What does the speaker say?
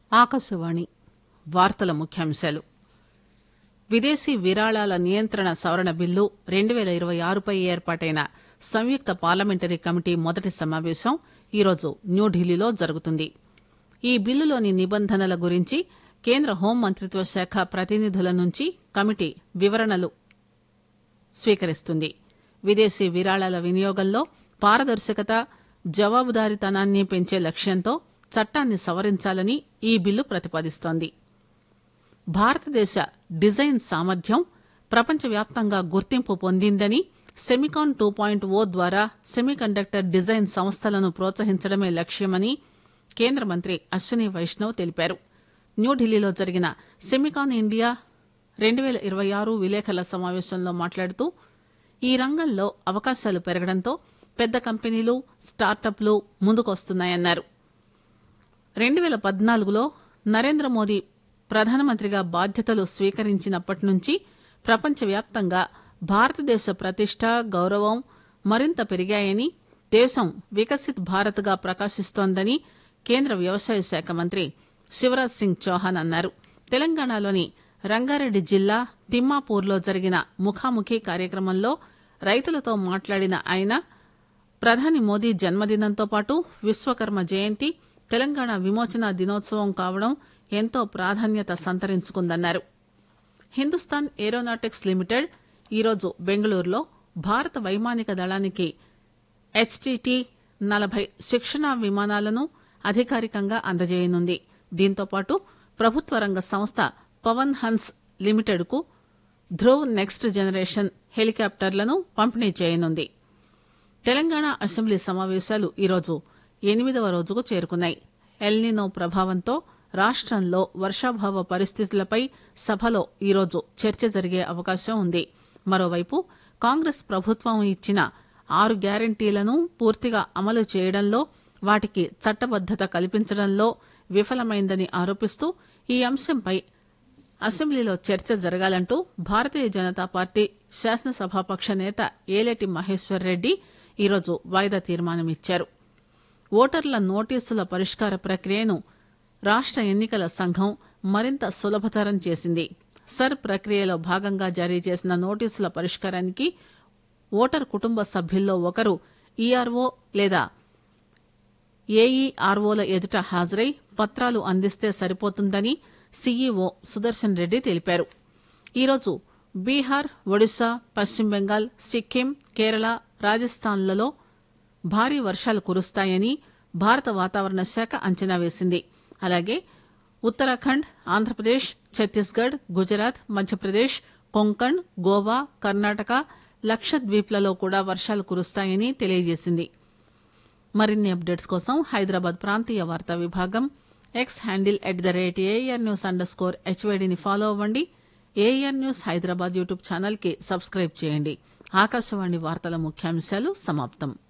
ఆకాశవాణి వార్తల ముఖ్యాంశాలు విదేశీ విరాళాల నియంత్రణ సవరణ బిల్లు రెండు పేల ఇరవై ఆరుపై ఏర్పాటైన సంయుక్త పార్లమెంటరీ కమిటీ మొదటి సమావేశం ఈరోజు న్యూఢిల్లీలో జరుగుతుంది ఈ బిల్లులోని నిబంధనల గురించి కేంద్ర హోంమంత్రిత్వ శాఖ ప్రతినిధుల నుంచి కమిటీ వివరణలు స్వీకరిస్తుంది విదేశీ విరాళాల వినియోగంలో పారదర్శకత జవాబుదారీతనాన్ని పెంచే లక్ష్యంతో చట్టాన్ని సవరించాలని ఈ బిల్లు ప్రతిపాదిస్తోంది భారతదేశ డిజైన్ సామర్థ్యం ప్రపంచవ్యాప్తంగా గుర్తింపు పొందిందని సెమికాన్ టూ పాయింట్ ఓ ద్వారా సెమీకండక్టర్ డిజైన్ సంస్థలను ప్రోత్సహించడమే లక్ష్యమని కేంద్ర మంత్రి అశ్విని వైష్ణవ్ తెలిపారు న్యూఢిల్లీలో జరిగిన సెమికాన్ ఇండియా రెండు పేల ఇరవై ఆరు విలేకరుల సమావేశంలో మాట్లాడుతూ ఈ రంగంలో అవకాశాలు పెరగడంతో పెద్ద కంపెనీలు స్టార్టప్లు ముందుకొస్తున్నాయన్నారు రెండు పేల పద్నాలుగులో నరేంద్ర మోదీ ప్రధానమంత్రిగా బాధ్యతలు స్వీకరించినప్పటి నుంచి ప్రపంచవ్యాప్తంగా భారతదేశ ప్రతిష్ట గౌరవం మరింత పెరిగాయని దేశం వికసిత్ భారత్ గా ప్రకాశిస్తోందని కేంద్ర వ్యవసాయ శాఖ మంత్రి శివరాజ్ సింగ్ చౌహాన్ అన్నారు తెలంగాణలోని రంగారెడ్డి జిల్లా తిమ్మాపూర్లో జరిగిన ముఖాముఖి కార్యక్రమంలో రైతులతో మాట్లాడిన ఆయన ప్రధాని మోదీ జన్మదినంతో పాటు విశ్వకర్మ జయంతి తెలంగాణ విమోచన దినోత్సవం కావడం ఎంతో ప్రాధాన్యత సంతరించుకుందన్నారు హిందుస్థాన్ ఏరోనాటిక్స్ లిమిటెడ్ ఈరోజు బెంగళూరులో భారత వైమానిక దళానికి హెచ్టిటి నలభై శిక్షణా విమానాలను అధికారికంగా అందజేయనుంది దీంతోపాటు ప్రభుత్వ రంగ సంస్థ పవన్ హన్స్ లిమిటెడ్ కు ధ్రువ్ నెక్స్ట్ జనరేషన్ హెలికాప్టర్లను పంపిణీ చేయనుంది తెలంగాణ అసెంబ్లీ సమావేశాలు ఈరోజు ఎనిమిదవ రోజుకు చేరుకున్నాయి ఎల్నినో ప్రభావంతో రాష్టంలో వర్షాభావ పరిస్థితులపై సభలో ఈరోజు చర్చ జరిగే అవకాశం ఉంది మరోవైపు కాంగ్రెస్ ప్రభుత్వం ఇచ్చిన ఆరు గ్యారంటీలను పూర్తిగా అమలు చేయడంలో వాటికి చట్టబద్దత కల్పించడంలో విఫలమైందని ఆరోపిస్తూ ఈ అంశంపై అసెంబ్లీలో చర్చ జరగాలంటూ భారతీయ జనతా పార్టీ శాసనసభాపక్ష నేత ఏలేటి మహేశ్వర్ రెడ్డి ఈరోజు వాయిదా తీర్మానమిచ్చారు ఓటర్ల నోటీసుల పరిష్కార ప్రక్రియను రాష్ట ఎన్నికల సంఘం మరింత సులభతరం చేసింది సర్ ప్రక్రియలో భాగంగా జారీ చేసిన నోటీసుల పరిష్కారానికి ఓటర్ కుటుంబ సభ్యుల్లో ఒకరు ఈఆర్ఓ లేదా ఏఈఆర్ఓల ఎదుట హాజరై పత్రాలు అందిస్తే సరిపోతుందని సీఈఓ సుదర్శన్ రెడ్డి తెలిపారు ఈరోజు బీహార్ ఒడిశా పశ్చిమ బెంగాల్ సిక్కిం కేరళ రాజస్థాన్లలో భారీ వర్షాలు కురుస్తాయని భారత వాతావరణ శాఖ అంచనా వేసింది అలాగే ఉత్తరాఖండ్ ఆంధ్రప్రదేశ్ ఛత్తీస్గఢ్ గుజరాత్ మధ్యప్రదేశ్ కొంకణ్ గోవా కర్ణాటక లక్షద్వీప్లలో కూడా వర్షాలు కురుస్తాయని తెలియజేసింది మరిన్ని అప్డేట్స్ కోసం హైదరాబాద్ ప్రాంతీయ వార్తా విభాగం X handle at the rate AIR news underscore హెచ్వైడిని ఫాలో అవ్వండి AIR news Hyderabad YouTube channel కి సబ్స్క్రైబ్ చేయండి ఆకాశవాణి వార్తల ముఖ్యాంశాలు సమాప్తం